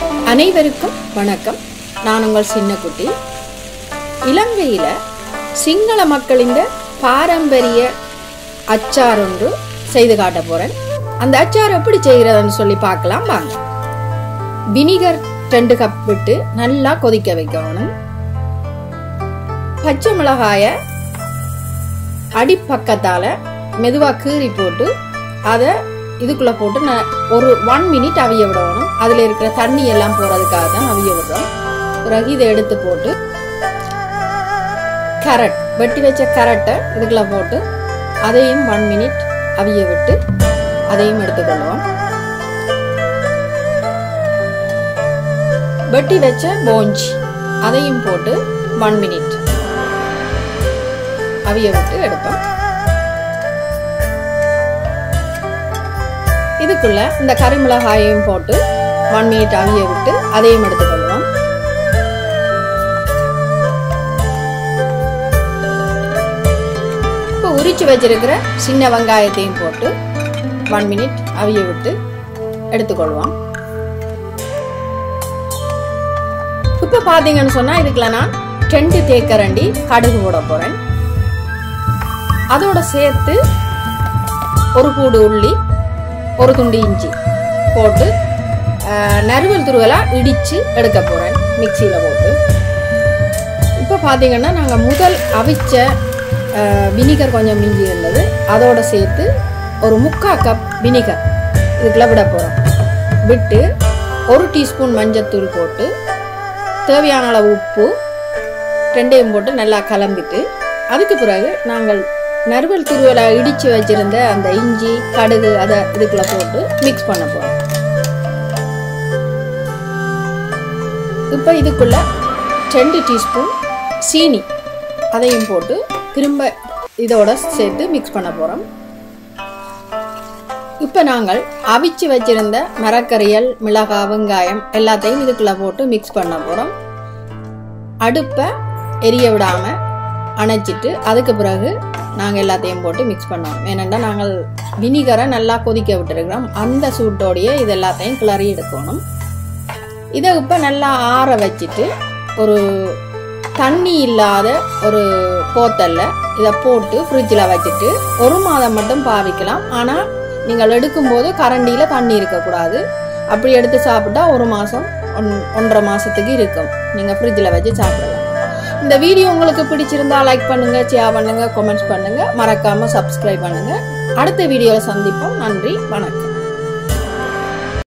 அனைவருக்கும் வணக்கம் நான் உங்கள் சின்னக்குட்டி இலங்கையில சிங்கள மக்களின் பாரம்பரிய அச்சார் ஒன்று செய்து காட்ட போறேன் அந்த அச்சார் எப்படி செய்கிறதுன்னு சொல்லி பார்க்கலாம் வாங்க வினிகர் ரெண்டு கப் விட்டு நல்லா கொதிக்க வைக்கணும் பச்சை மிளகாய அடிப்பக்கத்தால மெதுவா கீறி போட்டு அதை இதுக்குள்ள போட்டு நான் ஒரு ஒன் மினிட் அவிய விடணும் அதுல இருக்கிற தண்ணி எல்லாம் போறதுக்காக தான் அவிய விடுறோம் பிறகு இதை எடுத்து போட்டு கேரட் வெட்டி வச்ச கேரட்டை இதுக்குள்ள போட்டு அதையும் ஒன் மினிட் அவிய விட்டு அதையும் எடுத்துக்கொள்வோம் வெட்டி வச்ச போஞ்ச் அதையும் போட்டு ஒன் மினிட் அவிய விட்டு எடுப்போம் இதுக்குள்ள இந்த கறிமிளகாயையும் போட்டு ஒன் மினிட் அவிய விட்டு அதையும் எடுத்துக்கொள்வோம் இப்போ உரிச்சு வச்சிருக்கிற சின்ன வெங்காயத்தையும் போட்டு ஒன் மினிட் அவிய விட்டு எடுத்துக்கொள்வோம் இப்போ பார்த்தீங்கன்னு சொன்னா இதுக்குள்ள நான் ரெண்டு தேக்கரண்டி கடுகு போட போறேன் அதோட சேர்த்து ஒரு கூடு உள்ளி ஒரு துண்டு இஞ்சி போட்டு அஹ், நறுவல் துருவலாக இடித்து எடுக்க போகிறேன் மிக்சியில் போட்டு இப்போ பார்த்தீங்கன்னா நாங்கள் முதல் அவிச்ச வினிகர் கொஞ்சம் மிஞ்சி இருந்தது அதோட சேர்த்து ஒரு முக்கால் கப் வினிகர் இதுக்குள்ள விட போகிறோம் விட்டு ஒரு டீஸ்பூன் மஞ்சத்தூள் போட்டு தேவையான அளவு உப்பு ரெண்டையும் போட்டு நல்லா கலந்துட்டு அதுக்கு பிறகு நாங்கள் நறுவல் துருவலை இடித்து வச்சிருந்த அந்த இஞ்சி கடுகு அதை இதுக்குள்ள போட்டு மிக்ஸ் பண்ண போகிறோம் இப்போ இதுக்குள்ள ரெண்டு டீஸ்பூன் சீனி அதையும் போட்டு திரும்ப இதோட சேர்த்து மிக்ஸ் பண்ண போகிறோம் இப்போ நாங்கள் அவிச்சு வச்சிருந்த மரக்கறியல் மிளகாய் வெங்காயம் எல்லாத்தையும் இதுக்குள்ள போட்டு மிக்ஸ் பண்ண போகிறோம் அடுப்பை எரிய விடாமல் அணைச்சிட்டு அதுக்கு பிறகு நாங்கள் எல்லாத்தையும் போட்டு மிக்ஸ் பண்ணோம் ஏனெண்டா நாங்கள் வினிகரை நல்லா கொதிக்க விட்டுருக்கிறோம் அந்த சூட்டோடையே இது எல்லாத்தையும் கிளறி எடுக்கணும் இதை இப்போ நல்லா ஆற வச்சுட்டு ஒரு தண்ணி இல்லாத ஒரு போத்தல்ல இதை போட்டு ஃப்ரிட்ஜில் வச்சுட்டு ஒரு மாதம் மட்டும் பாவிக்கலாம் ஆனால் நீங்கள் எடுக்கும்போது கரண்டியில் தண்ணி இருக்கக்கூடாது அப்படி எடுத்து சாப்பிட்டா ஒரு மாதம் ஒன் ஒன்றரை மாதத்துக்கு இருக்கும் நீங்கள் ஃப்ரிட்ஜில் வச்சு சாப்பிடலாம் இந்த வீடியோ உங்களுக்கு பிடிச்சிருந்தா லைக் பண்ணுங்க ஷேர் பண்ணுங்க கமெண்ட்ஸ் பண்ணுங்க மறக்காம சப்ஸ்கிரைப் பண்ணுங்க அடுத்த வீடியோவில் சந்திப்போம் நன்றி வணக்கம்